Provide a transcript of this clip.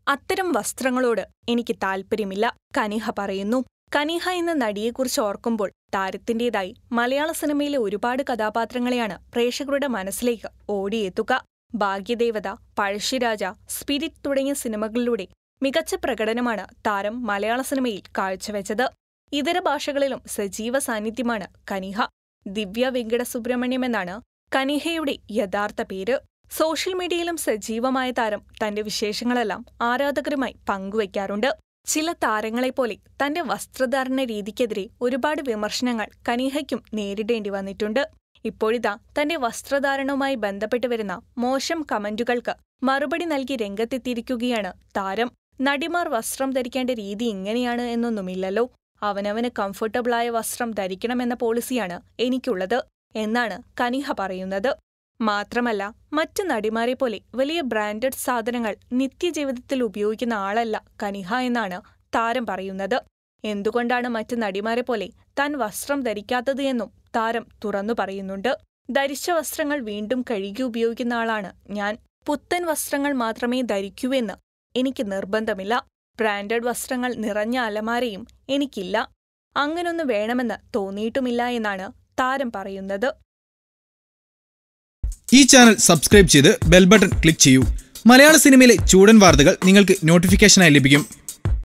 അത്തരം വസ്ത്രങ്ങളോട് എനിക്ക് താല്പര്യമില്ല കനിഹ പറയുന്നു കനിഹ എന്ന നടിയെക്കുറിച്ച് ഓർക്കുമ്പോൾ താരത്തിന്റേതായി മലയാള സിനിമയിലെ ഒരുപാട് കഥാപാത്രങ്ങളെയാണ് പ്രേക്ഷകരുടെ മനസ്സിലേക്ക് ഓടിയെത്തുക ഭാഗ്യദേവത പഴശ്ശിരാജ സ്പിരിറ്റ് തുടങ്ങിയ സിനിമകളിലൂടെ മികച്ച പ്രകടനമാണ് താരം മലയാള സിനിമയിൽ കാഴ്ചവെച്ചത് ഇതര ഭാഷകളിലും സജീവ സാന്നിധ്യമാണ് കനിഹ ദിവ്യ വെങ്കട സുബ്രഹ്മണ്യം എന്നാണ് കനിഹയുടെ യഥാർത്ഥ പേര് സോഷ്യൽ മീഡിയയിലും സജീവമായ താരം തന്റെ വിശേഷങ്ങളെല്ലാം ആരാധകരുമായി പങ്കുവയ്ക്കാറുണ്ട് ചില താരങ്ങളെപ്പോലെ തന്റെ വസ്ത്രധാരണ രീതിക്കെതിരെ ഒരുപാട് വിമർശനങ്ങൾ കനിഹയ്ക്കും നേരിടേണ്ടി വന്നിട്ടുണ്ട് ഇപ്പോഴിതാ തന്റെ വസ്ത്രധാരണവുമായി ബന്ധപ്പെട്ട് വരുന്ന മോശം കമന്റുകൾക്ക് മറുപടി നൽകി രംഗത്തെത്തിയിരിക്കുകയാണ് താരം നടിമാർ വസ്ത്രം ധരിക്കേണ്ട രീതി ഇങ്ങനെയാണ് എന്നൊന്നുമില്ലല്ലോ അവനവന് കംഫർട്ടബിളായ വസ്ത്രം ധരിക്കണമെന്ന പോളിസിയാണ് എനിക്കുള്ളത് എന്നാണ് കനിഹ പറയുന്നത് മാത്രമല്ല മറ്റ് നടിമാരെ പോലെ വലിയ ബ്രാൻഡഡ് സാധനങ്ങൾ നിത്യജീവിതത്തിൽ ഉപയോഗിക്കുന്ന ആളല്ല കനിഹ എന്നാണ് താരം പറയുന്നത് എന്തുകൊണ്ടാണ് മറ്റ് നടിമാരെ പോലെ താൻ വസ്ത്രം ധരിക്കാത്തത് എന്നും താരം തുറന്നു പറയുന്നുണ്ട് ധരിച്ച വസ്ത്രങ്ങൾ വീണ്ടും കഴുകി ഉപയോഗിക്കുന്ന ആളാണ് ഞാൻ പുത്തൻ വസ്ത്രങ്ങൾ മാത്രമേ ധരിക്കൂ എന്ന് എനിക്ക് നിർബന്ധമില്ല ബ്രാൻഡഡ് വസ്ത്രങ്ങൾ നിറഞ്ഞ അലമാരയും എനിക്കില്ല അങ്ങനൊന്ന് വേണമെന്ന് തോന്നിയിട്ടുമില്ല എന്നാണ് താരം പറയുന്നത് ഈ ചാനൽ സബ്സ്ക്രൈബ് ചെയ്ത് ബെൽ ബട്ടൺ ക്ലിക്ക് ചെയ്യൂ മലയാള സിനിമയിലെ ചൂടൻ വാർത്തകൾ നിങ്ങൾക്ക് നോട്ടിഫിക്കേഷനായി ലഭിക്കും